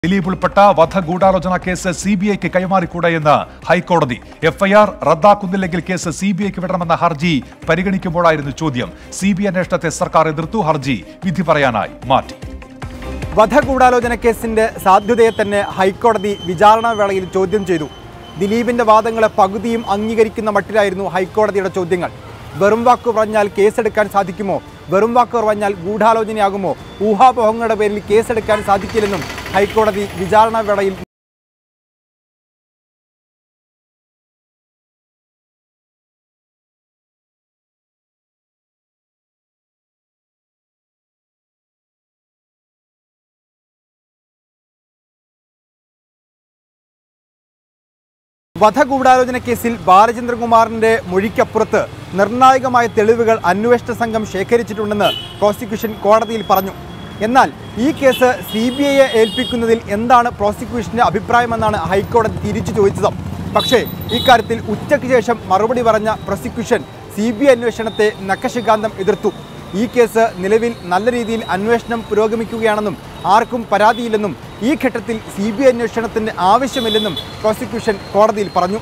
ദിലീപ് ഉൾപ്പെട്ട വധഗൂഢാലോചന case C B ഐക്ക് കൈമാറിക്കൂടെയെന്ന് ഹൈക്കോടതി എഫ്ഐആർ റദ്ദാക്കുന്നില്ലെങ്കിൽ കേസ് സി ബി ഐക്ക് വിടണമെന്ന ഹർജി പരിഗണിക്കുമ്പോഴായിരുന്നു ചോദ്യം സി ബി ഐ അന്വേഷണത്തെ സർക്കാർ എതിർത്തു ഹർജി വിധി പറയാനായി മാറ്റി വധഗൂഢാലോചന കേസിന്റെ സാധ്യതയെ തന്നെ ഹൈക്കോടതി വിചാരണ വേളയിൽ ചോദ്യം ചെയ്തു ദിലീപിന്റെ വാദങ്ങളെ പകുതിയും അംഗീകരിക്കുന്ന മട്ടിലായിരുന്നു ഹൈക്കോടതിയുടെ ചോദ്യങ്ങൾ വെറും വാക്ക് പറഞ്ഞാൽ കേസെടുക്കാൻ സാധിക്കുമോ വെറും വാക്ക് പറഞ്ഞാൽ ഗൂഢാലോചനയാകുമോ ഊഹാപോഹങ്ങളുടെ പേരിൽ കേസെടുക്കാൻ സാധിക്കില്ലെന്നും ഹൈക്കോടതി വിചാരണ വേളയിൽ വധഗൂഢാലോചന കേസിൽ ബാലചന്ദ്രകുമാറിന്റെ മൊഴിക്കപ്പുറത്ത് നിർണായകമായ തെളിവുകൾ അന്വേഷണ സംഘം ശേഖരിച്ചിട്ടുണ്ടെന്ന് പ്രോസിക്യൂഷൻ കോടതിയിൽ പറഞ്ഞു എന്നാൽ ഈ കേസ് സി ബി ഐയെ ഏൽപ്പിക്കുന്നതിൽ എന്താണ് പ്രോസിക്യൂഷന്റെ അഭിപ്രായമെന്നാണ് ഹൈക്കോടതി തിരിച്ചു ചോദിച്ചത് പക്ഷേ ഇക്കാര്യത്തിൽ ഉച്ചയ്ക്ക് ശേഷം മറുപടി പറഞ്ഞ പ്രോസിക്യൂഷൻ സി ബി ഐ അന്വേഷണത്തെ നഖശികാന്തം എതിർത്തു ഈ കേസ് നിലവിൽ നല്ല രീതിയിൽ അന്വേഷണം പുരോഗമിക്കുകയാണെന്നും ആർക്കും പരാതിയില്ലെന്നും ഈ ഘട്ടത്തിൽ സി ബി ഐ അന്വേഷണത്തിന്റെ ആവശ്യമില്ലെന്നും പ്രോസിക്യൂഷൻ കോടതിയിൽ പറഞ്ഞു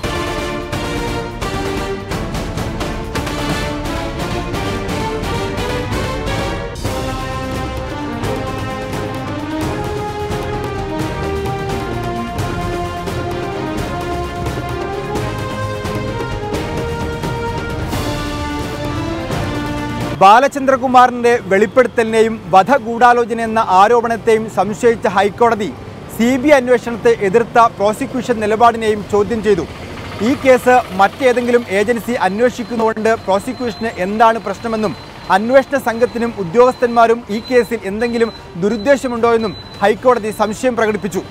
ബാലചന്ദ്രകുമാറിന്റെ വെളിപ്പെടുത്തലിനെയും വധഗൂഢാലോചന എന്ന ആരോപണത്തെയും സംശയിച്ച ഹൈക്കോടതി സി ബി ഐ അന്വേഷണത്തെ എതിർത്ത പ്രോസിക്യൂഷൻ നിലപാടിനെയും ചോദ്യം ചെയ്തു ഈ കേസ് മറ്റേതെങ്കിലും ഏജൻസി അന്വേഷിക്കുന്നതുകൊണ്ട് പ്രോസിക്യൂഷന് എന്താണ് പ്രശ്നമെന്നും അന്വേഷണ സംഘത്തിനും ഉദ്യോഗസ്ഥന്മാരും ഈ കേസിൽ എന്തെങ്കിലും ദുരുദ്ദേശമുണ്ടോ എന്നും ഹൈക്കോടതി സംശയം പ്രകടിപ്പിച്ചു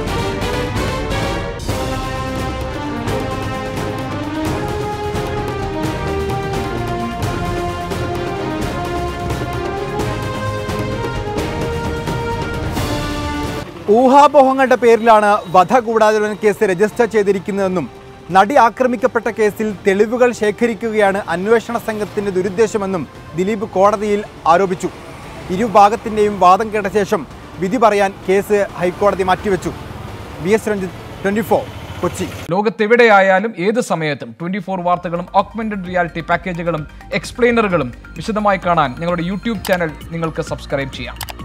ഊഹാപോഹങ്ങളുടെ പേരിലാണ് വധഗൂഢാലോചന കേസ് രജിസ്റ്റർ ചെയ്തിരിക്കുന്നതെന്നും നടി ആക്രമിക്കപ്പെട്ട കേസിൽ തെളിവുകൾ ശേഖരിക്കുകയാണ് അന്വേഷണ സംഘത്തിന്റെ ദുരുദ്ദേശമെന്നും ദിലീപ് കോടതിയിൽ ആരോപിച്ചു ഇരുഭാഗത്തിന്റെയും വാദം കേട്ട ശേഷം വിധി പറയാൻ കേസ് ഹൈക്കോടതി മാറ്റിവെച്ചു V S Ranjith twenty Kochi ലോകത്തെവിടെയായാലും ഏത് സമയത്തും ട്വന്റി ഫോർ വാർത്തകളും ഓഗ്മെന്റഡ് റിയാലിറ്റി പാക്കേജുകളും എക്സ്പ്ലെയിനറുകളും വിശദമായി കാണാൻ ഞങ്ങളുടെ യൂട്യൂബ് ചാനൽ നിങ്ങൾക്ക് സബ്സ്ക്രൈബ് ചെയ്യാം